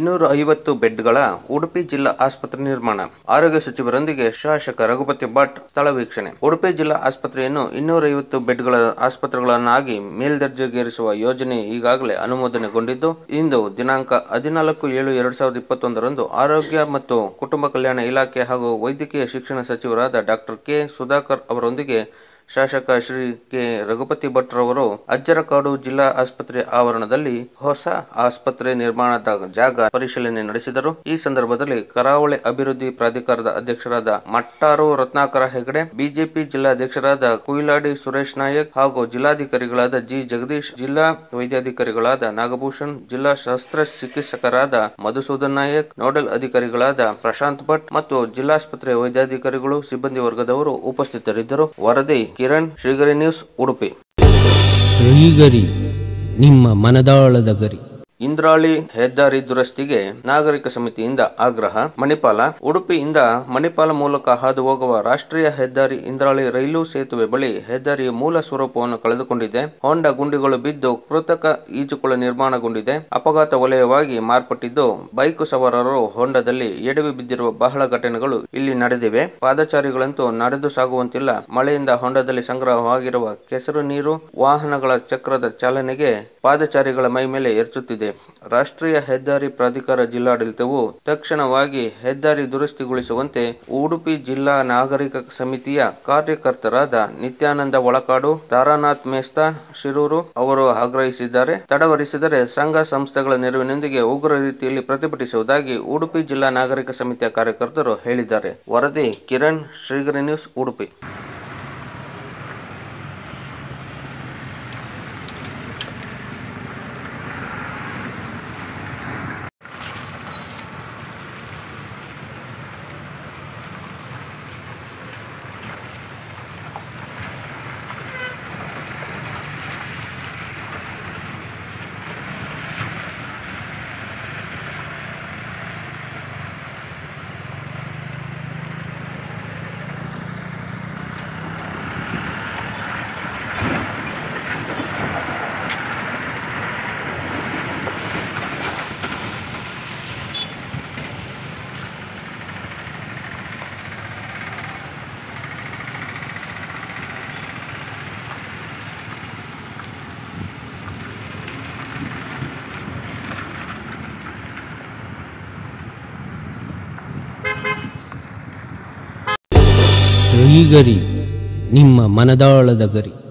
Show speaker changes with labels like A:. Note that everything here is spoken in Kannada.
A: ಇನ್ನೂರ ಐವತ್ತು ಬೆಡ್ಗಳ ಉಡುಪಿ ಜಿಲ್ಲಾ ಆಸ್ಪತ್ರೆ ನಿರ್ಮಾಣ ಆರೋಗ್ಯ ಸಚಿವರೊಂದಿಗೆ ಶಾಸಕ ರಘುಪತಿ ಭಟ್ ಸ್ಥಳ ವೀಕ್ಷಣೆ ಉಡುಪಿ ಜಿಲ್ಲಾ ಆಸ್ಪತ್ರೆಯನ್ನು ಇನ್ನೂರ ಐವತ್ತು ಬೆಡ್ಗಳ ಆಸ್ಪತ್ರೆಗಳನ್ನಾಗಿ ಮೇಲ್ದರ್ಜೆಗೇರಿಸುವ ಯೋಜನೆ ಈಗಾಗಲೇ ಅನುಮೋದನೆಗೊಂಡಿದ್ದು ಇಂದು ದಿನಾಂಕ ಹದಿನಾಲ್ಕು ಏಳು ಎರಡ್ ಸಾವಿರದ ಇಪ್ಪತ್ತೊಂದರಂದು ಆರೋಗ್ಯ ಮತ್ತು ಕುಟುಂಬ ಕಲ್ಯಾಣ ಇಲಾಖೆ ಹಾಗೂ ವೈದ್ಯಕೀಯ ಶಿಕ್ಷಣ ಸಚಿವರಾದ ಡಾಕ್ಟರ್ ಕೆ ಸುಧಾಕರ್ ಅವರೊಂದಿಗೆ ಶಾಸಕ ಶ್ರೀ ಕೆ ರಘುಪತಿ ಭಟ್ ರವರು ಅಜ್ಜರಕಾಡು ಜಿಲ್ಲಾ ಆಸ್ಪತ್ರೆ ಆವರಣದಲ್ಲಿ ಹೊಸ ಆಸ್ಪತ್ರೆ ನಿರ್ಮಾಣದ ಜಾಗ ಪರಿಶೀಲನೆ ನಡೆಸಿದರು ಈ ಸಂದರ್ಭದಲ್ಲಿ ಕರಾವಳಿ ಅಭಿವೃದ್ಧಿ ಪ್ರಾಧಿಕಾರದ ಅಧ್ಯಕ್ಷರಾದ ಮಟ್ಟಾರು ರತ್ನಾಕರ ಹೆಗಡೆ ಬಿಜೆಪಿ ಜಿಲ್ಲಾಧ್ಯಕ್ಷರಾದ ಕುಯಿಲಾಡಿ ಸುರೇಶ್ ನಾಯಕ್ ಹಾಗೂ ಜಿಲ್ಲಾಧಿಕಾರಿಗಳಾದ ಜಿ ಜಗದೀಶ್ ಜಿಲ್ಲಾ ವೈದ್ಯಾಧಿಕಾರಿಗಳಾದ ನಾಗಭೂಷಣ್ ಜಿಲ್ಲಾ ಶಸ್ತ್ರ ಚಿಕಿತ್ಸಕರಾದ ಮಧುಸೂದನ್ ನಾಯಕ್ ನೋಡಲ್ ಅಧಿಕಾರಿಗಳಾದ ಪ್ರಶಾಂತ್ ಭಟ್ ಮತ್ತು ಜಿಲ್ಲಾಸ್ಪತ್ರೆ ವೈದ್ಯಾಧಿಕಾರಿಗಳು ಸಿಬ್ಬಂದಿ ವರ್ಗದವರು ಉಪಸ್ಥಿತರಿದ್ದರು ವರದಿ ಕಿರಣ್ ಶ್ರೀಗರಿ ನ್ಯೂಸ್ ಉಡುಪಿ
B: ಶ್ರೀಗರಿ ನಿಮ್ಮ ಮನದಾಳದ ಗರಿ
A: ಇಂದ್ರಾಳಿ ಹೆದ್ದಾರಿ ದುರಸ್ತಿಗೆ ನಾಗರಿಕ ಸಮಿತಿಯಿಂದ ಆಗ್ರಹ ಮಣಿಪಾಲ ಉಡುಪಿಯಿಂದ ಮಣಿಪಾಲ ಮೂಲಕ ಹಾದು ಹೋಗುವ ರಾಷ್ಟ್ರೀಯ ಹೆದ್ದಾರಿ ಇಂದ್ರಾಳಿ ರೈಲು ಸೇತುವೆ ಬಳಿ ಹೆದ್ದಾರಿಯ ಮೂಲ ಸ್ವರೂಪವನ್ನು ಕಳೆದುಕೊಂಡಿದೆ ಹೊಂಡ ಗುಂಡಿಗಳು ಬಿದ್ದು ಕೃತಕ ಈಜುಕೊಳ ನಿರ್ಮಾಣಗೊಂಡಿದೆ ಅಪಘಾತ ವಲಯವಾಗಿ ಮಾರ್ಪಟ್ಟಿದ್ದು ಬೈಕ್ ಸವಾರರು ಹೊಂಡದಲ್ಲಿ ಎಡವಿ ಬಿದ್ದಿರುವ ಬಹಳ ಘಟನೆಗಳು ಇಲ್ಲಿ ನಡೆದಿವೆ ಪಾದಚಾರಿಗಳಂತೂ ನಡೆದು ಸಾಗುವಂತಿಲ್ಲ ಮಳೆಯಿಂದ ಹೊಂಡದಲ್ಲಿ ಸಂಗ್ರಹವಾಗಿರುವ ಕೆಸರು ನೀರು ವಾಹನಗಳ ಚಕ್ರದ ಚಾಲನೆಗೆ ಪಾದಚಾರಿಗಳ ಮೈ ಮೇಲೆ ಎರಚುತ್ತಿದೆ ರಾಷ್ಟ್ರೀಯ ಹೆದ್ದಾರಿ ಪ್ರಾಧಿಕಾರ ಜಿಲ್ಲಾಡಳಿತವು ತಕ್ಷಣವಾಗಿ ಹೆದ್ದಾರಿ ದುರಸ್ತಿಗೊಳಿಸುವಂತೆ ಉಡುಪಿ ಜಿಲ್ಲಾ ನಾಗರಿಕ ಸಮಿತಿಯ ಕಾರ್ಯಕರ್ತರಾದ ನಿತ್ಯಾನಂದ ಒಳಕಾಡು ತಾರಾನಾಥ್ ಮೇಸ್ತಾ ಶಿರೂರು ಅವರು ಆಗ್ರಹಿಸಿದ್ದಾರೆ ತಡವರಿಸಿದರೆ ಸಂಘ ಸಂಸ್ಥೆಗಳ ನೆರವಿನೊಂದಿಗೆ ಉಗ್ರ ರೀತಿಯಲ್ಲಿ ಪ್ರತಿಭಟಿಸುವುದಾಗಿ ಉಡುಪಿ ಜಿಲ್ಲಾ ನಾಗರಿಕ ಸಮಿತಿಯ ಕಾರ್ಯಕರ್ತರು ಹೇಳಿದ್ದಾರೆ ವರದಿ ಕಿರಣ್ ಶ್ರೀಗರಿ ನ್ಯೂಸ್ ಉಡುಪಿ
B: ಶ್ರೀಗರಿ ನಿಮ್ಮ ಮನದಾಳದ ಗರಿ